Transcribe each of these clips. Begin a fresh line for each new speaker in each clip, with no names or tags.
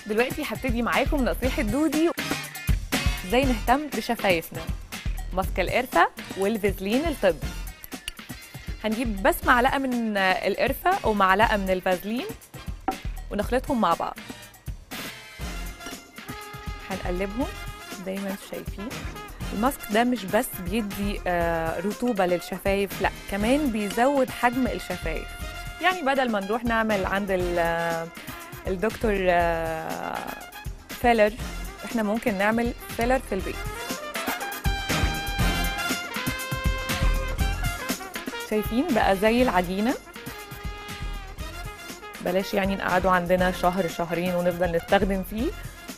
دلوقتي هبتدي معاكم نصيحة دودي ازاي نهتم بشفايفنا ماسك القرفة والفازلين الطبي هنجيب بس معلقة من القرفة ومعلقة من الفازلين ونخلطهم مع بعض هنقلبهم زي ما انتم شايفين الماسك ده مش بس بيدي آه، رطوبة للشفايف لا كمان بيزود حجم الشفايف يعني بدل ما نروح نعمل عند ال- آه، الدكتور آه، فيلر احنا ممكن نعمل فيلر في البيت شايفين بقى زي العجينة بلاش يعني نقعده عندنا شهر شهرين ونفضل نستخدم فيه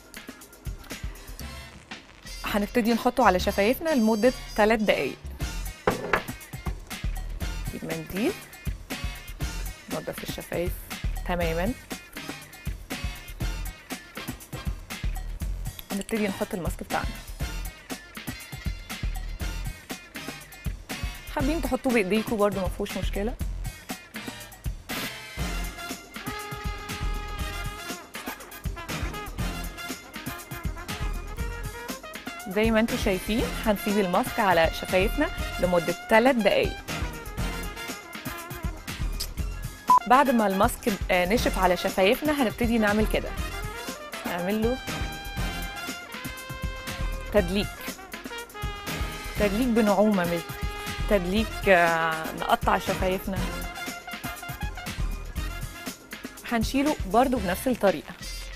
هنبتدي نحطه على شفايفنا لمدة 3 دقايق نجيب منديل ننضف الشفايف تماما ونبتدي نحط الماسك بتاعنا حابين تحطوه بايديكوا برضو ما فيهوش مشكله زي ما انتم شايفين هنسيب الماسك على شفايفنا لمده 3 دقايق بعد ما الماسك آه، نشف على شفايفنا هنبتدي نعمل كده نعمل له تدليك تدليك بنعومه مش تدليك آه، نقطع شفايفنا هنشيله برضو بنفس الطريقه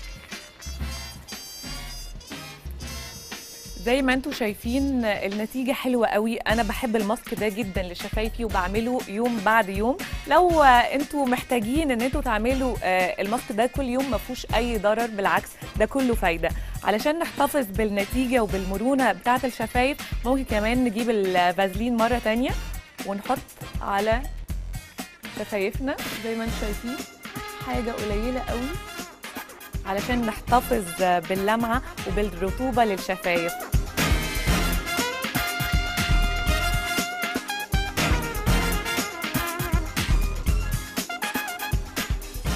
زي ما انتم شايفين النتيجة حلوة قوي انا بحب الماسك ده جدا لشفايفي وبعمله يوم بعد يوم لو آه، انتوا محتاجين ان انتوا تعملوا آه، الماسك ده كل يوم ما فيهوش اي ضرر بالعكس ده كله فايدة علشان نحتفظ بالنتيجة وبالمرونة بتاعة الشفايف ممكن كمان نجيب الفازلين مرة تانية ونحط على شفايفنا زي ما انتم شايفين حاجة قليلة قوي علشان نحتفظ باللمعة وبالرطوبة للشفايف